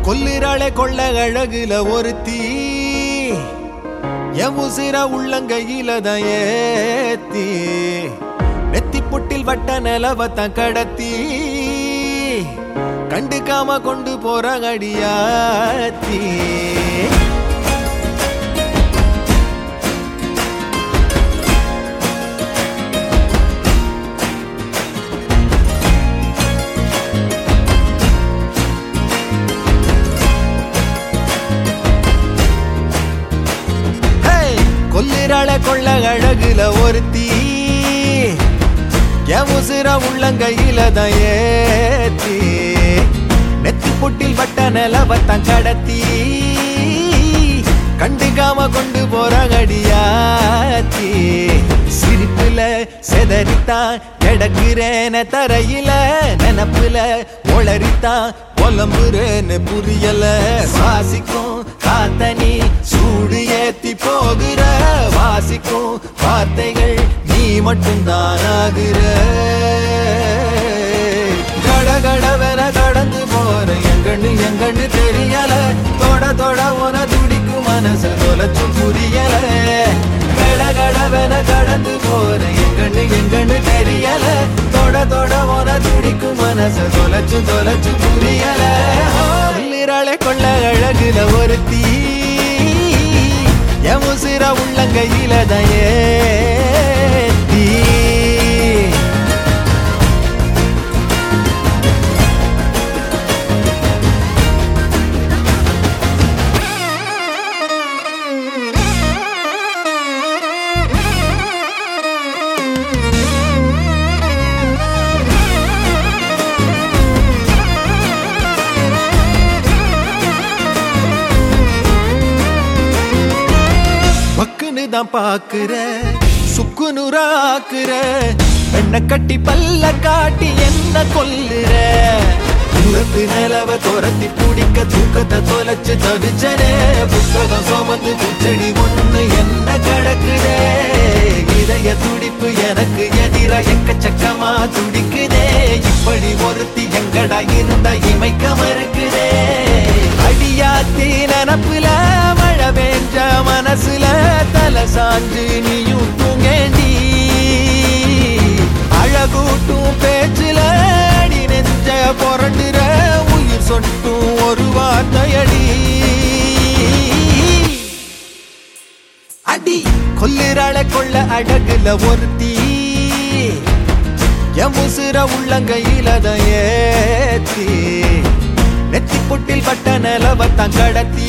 கொல்லிராளே கொள்ள அழகுல ஒருத்தி என் உசிர உள்ளங்கையில தான் ஏத்தி நெத்தி புட்டில் வட்ட நிலவத்தான் கடத்தி கண்டுக்காம கொண்டு போற அடியாத்தி ஹேய்! கொல்லிராள கொள்ள அழகுல ஒருத்தி என் உசிர உள்ளங்கையில தான் ஏத்தி நெத்தி புட்டில் வட்ட நிலவத்தான் கடத்தி கண்டுக்காம கொண்டு போற அடியாத்தி சிரிப்புல செதறித்தான் கிடக்குறேன தரையில நினப்புல ஒளரித்தான் புலம்புறேன்னு புரியல வாசிக்கும் காத்தனி சூடு ஏத்தி போகிற வாசிக்கும் வார்த்தைகள் நீ மட்டும்தான் ஆகுற கடகடவென கடந்து போற எங்கன்னு எங்கன்னு தெரியல தொட தொட உன துடிக்கும் மனசு தொலைச்சு புரியல கடகடவென கடந்து போற எங்கன்னு எங்கன்னு தெரியல தொட தொட உன துடிக்கும் மனசு தொலைச்சு தொலைச்சு புரியல உள்ளிராளே கொள்ள அழகுல ஒருத்தி என் உசிர உள்ளங்கையில தான் ஏத்தி பக்குன்னு தான் பாக்குற சுக்கு நூறாக்குற பெண்ணை கட்டி பல்ல காட்டி என்ன கொல்லுற தூரத்து நிலவ துரத்தி பிடிக்க தூக்கத்தை தொலைச்சு தவிச்சனே புத்தகம் சுமந்து பூச்செடி ஒண்ணு என்ன கிடக்குதே இதய துடிப்பு எனக்கு எதிர எக்கச்சக்கமா துடிக்குதே இப்படி ஒருத்தி எங்கடா இருந்தா இமைக்க மறுக்குதே அடியாத்தி நினப்புல மழை பெஞ்ச மனசுல தலை சாஞ்சு நீயும் தூங்கேண்டி அழகூட்டும் பேச்சுல அடி நெஞ்ச புரண்டுற உயிர் சொட்டும் ஒரு வார்த்தையடி அடி கொல்லிராள கொள்ள அழகுல ஒருத்தி என் உசுர உள்ளங்கையில தான் ஏத்தி நெத்தி புட்டில் பட்ட நிலவத்தான் கடத்தி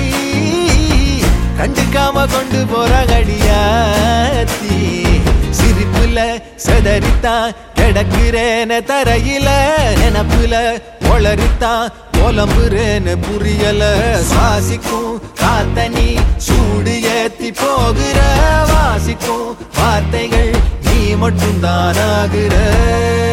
கண்டுக்காம கொண்டு போற அடியாத்தி சிரிப்புல செதறித்தான் கிடக்குறேன தரையில நினப்புல ஒளரித்தான் புலம்புறேன்னு புரியல சுவாசிக்கும் காத்தனி சூடு ஏத்தி போகிற வாசிக்கும் வார்த்தைகள் நீ மட்டும்தான் ஆகுற